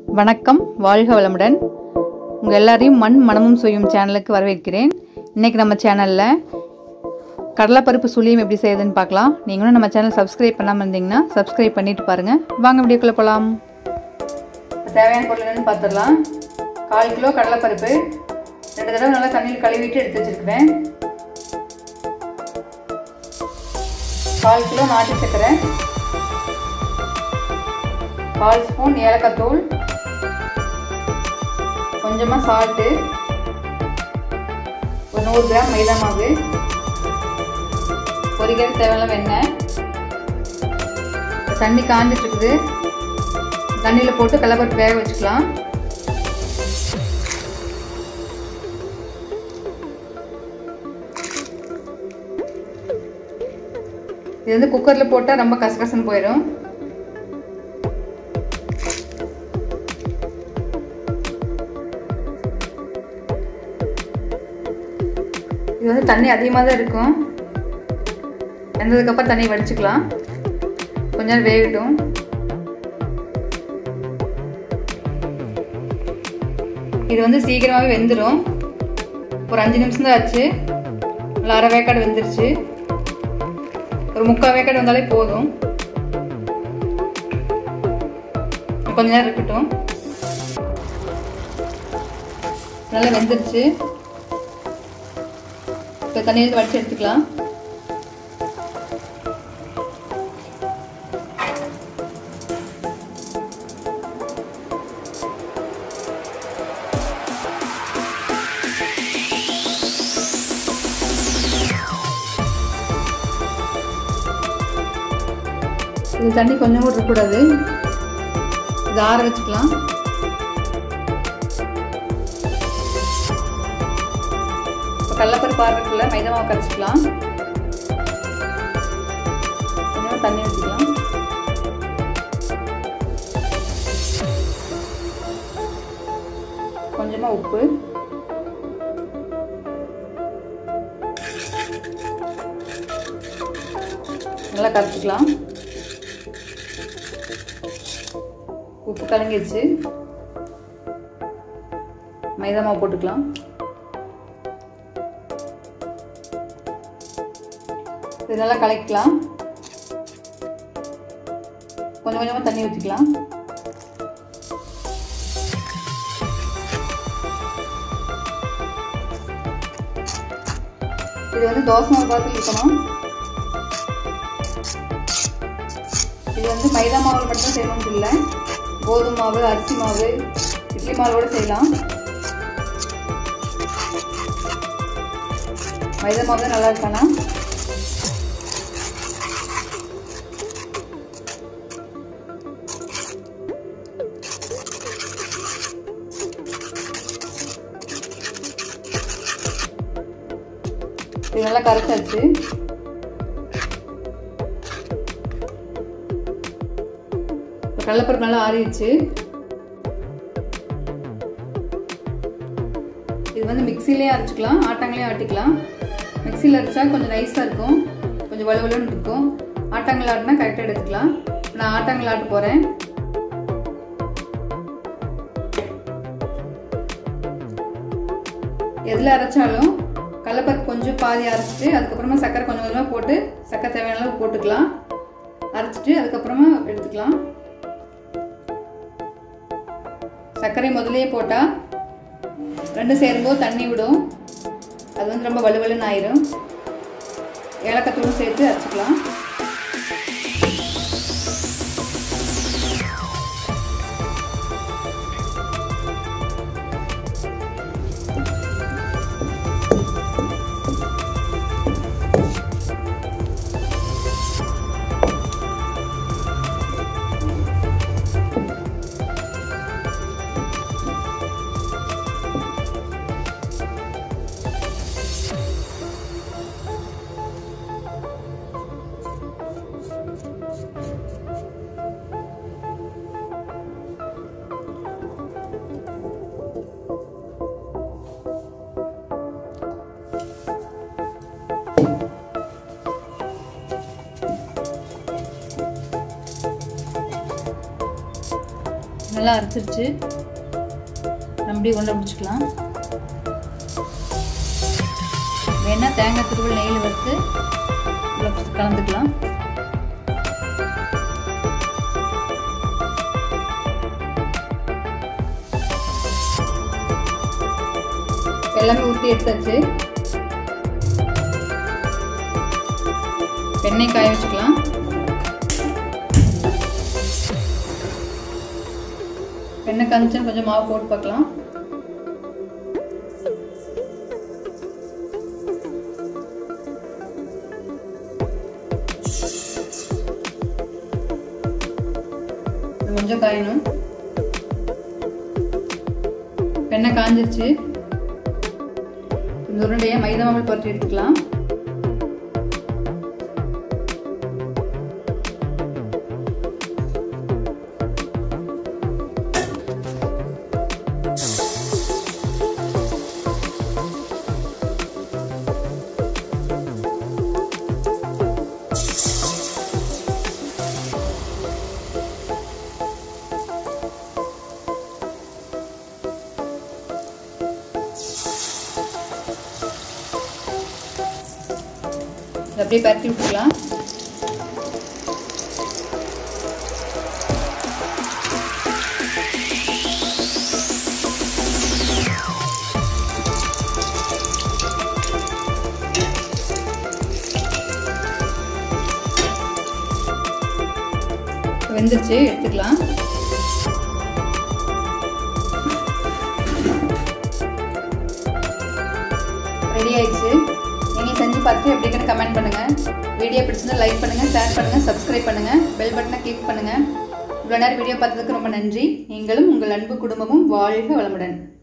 வணக்கம் வாழ்க வளமுடன் உங்கள் எல்லாரையும் மண் மனமும் சுயும் சேனலுக்கு வரவேற்கிறேன் இன்னைக்கு நம்ம சேனலில் கடலைப்பருப்பு சுழியம் எப்படி செய்யுதுன்னு பார்க்கலாம் நீங்களும் நம்ம சேனல் சப்ஸ்கிரைப் பண்ணாமல் இருந்தீங்கன்னா சப்ஸ்கிரைப் பண்ணிட்டு பாருங்கள் வாங்க வீடியோக்குள்ளே போகலாம் தேவையான பொருள் என்னன்னு பார்த்துடலாம் கால் கிலோ கடலைப்பருப்பு ரெண்டு தடவை நல்லா தண்ணியில் கழுவிட்டு எடுத்து வச்சுருக்கிறேன் கால் கிலோ நாட்டு சர்க்கரை கால் ஸ்பூன் ஏலக்காய் தூள் கொஞ்சமாக சால்ட்டு ஒரு நூறு கிராம் மைதா மாவு பொரிக்கிற தேவையான வெண்ணெய் தண்ணி காஞ்சிட்டு இருக்குது தண்ணியில் போட்டு கடலப்பருப்பு வேக வச்சுக்கலாம் இது வந்து குக்கரில் போட்டால் ரொம்ப கசகசன்னு போயிடும் இது வந்து தண்ணி அதிகமாக தான் இருக்கும் வெந்ததுக்கப்புறம் தண்ணி வடிச்சுக்கலாம் கொஞ்ச நேரம் வேகட்டும் இது வந்து சீக்கிரமாகவே வெந்துடும் ஒரு அஞ்சு நிமிஷம் தான் ஆச்சு நல்லா அரை வேக்காடு வெந்துருச்சு ஒரு முக்கால் வேக்காடு வந்தாலே போதும் கொஞ்ச நேரம் இருக்கட்டும் நல்லா வெந்துருச்சு இப்போ தண்ணியில் வடித்து எடுத்துக்கலாம் இது தண்ணி கொஞ்சம் கூட இருக்கக்கூடாது இது ஆற வச்சுக்கலாம் இப்போ கடலப்பருப்பு ஆறுறதுக்குள்ள மைதா மாவு கரைச்சிக்கலாம் கொஞ்சமாக தண்ணி ஊற்றிக்கலாம் கொஞ்சமாக உப்பு நல்லா கரைச்சிக்கலாம் உப்பு கலங்கிடுச்சு மைதா மாவு போட்டுக்கலாம் இது நல்லா கலக்கலாம் கொஞ்சம் கொஞ்சமாக தண்ணி ஊற்றிக்கலாம் இது வந்து தோசை மாவு பார்த்து இருக்கணும் இது வந்து மைதா மாவில் மட்டும் செய்யணும்னு இல்லை கோதுமை மாவு அரிசி மாவு இட்லி மாவோட செய்யலாம் மைதா மாவு தான் நல்லா இருக்கானா இது நல்லா கரைச்சாச்சு கடலப்பருப்பு நல்லா ஆறிடுச்சு இது வந்து மிக்சிலேயே அரைச்சிக்கலாம் ஆட்டாங்களையும் ஆட்டிக்கலாம் மிக்சியில் அரைச்சா கொஞ்சம் நைஸாக இருக்கும் கொஞ்சம் வலுவலுன்னு இருக்கும் ஆட்டாங்கல் ஆட்டினா கரெக்டாக எடுத்துக்கலாம் நான் ஆட்டாங்கல் ஆட்ட போகிறேன் எதில் அரைச்சாலும் கடலப்பருப்பு கொஞ்சம் பாதி அரைச்சிட்டு அதுக்கப்புறமா சர்க்கரை கொஞ்சம் கொஞ்சமாக போட்டு சர்க்கரை தேவையான அளவு போட்டுக்கலாம் அரைச்சிட்டு அதுக்கப்புறமா எடுத்துக்கலாம் சர்க்கரை முதலே போட்டால் ரெண்டு சேரும்போது தண்ணி விடும் அது வந்து ரொம்ப வலுவலுன்னு ஆயிரும் ஏலக்காத்தூளும் சேர்த்து அரைச்சிக்கலாம் நல்லா அரைச்சிருச்சு நம்ம உருண்டை பிடிச்சிக்கலாம் வேணால் தேங்காய் துருவல் நெய்யில் வறுத்து கலந்துக்கலாம் எல்லாமே ஊற்றி எடுத்தாச்சு எண்ணெய் காய வச்சுக்கலாம் எண்ணெய் காய்ச்சுன்னு கொஞ்சம் மாவு போட்டு பார்க்கலாம் கொஞ்சம் காயணும் எண்ணெய் காஞ்சிருச்சு இந்த உருண்டையை மைதா மாவில் பரட்டி எடுத்துக்கலாம் அப்படியே பரட்டி விட்டுக்கலாம் வெந்துருச்சு எடுத்துக்கலாம் ரெடி ஆயிடுச்சு நீங்கள் செஞ்சு பார்த்துட்டு எப்படின்னு கமெண்ட் பண்ணுங்கள் வீடியோ பிடிச்சிருந்தா லைக் பண்ணுங்கள் ஷேர் பண்ணுங்கள் சப்ஸ்கிரைப் பண்ணுங்கள் பெல் பட்டனை கிளிக் பண்ணுங்கள் இவ்வளோ நேரம் வீடியோ பார்த்ததுக்கு ரொம்ப நன்றி நீங்களும் உங்கள் அன்பு குடும்பமும் வாழ்க வளமுடன்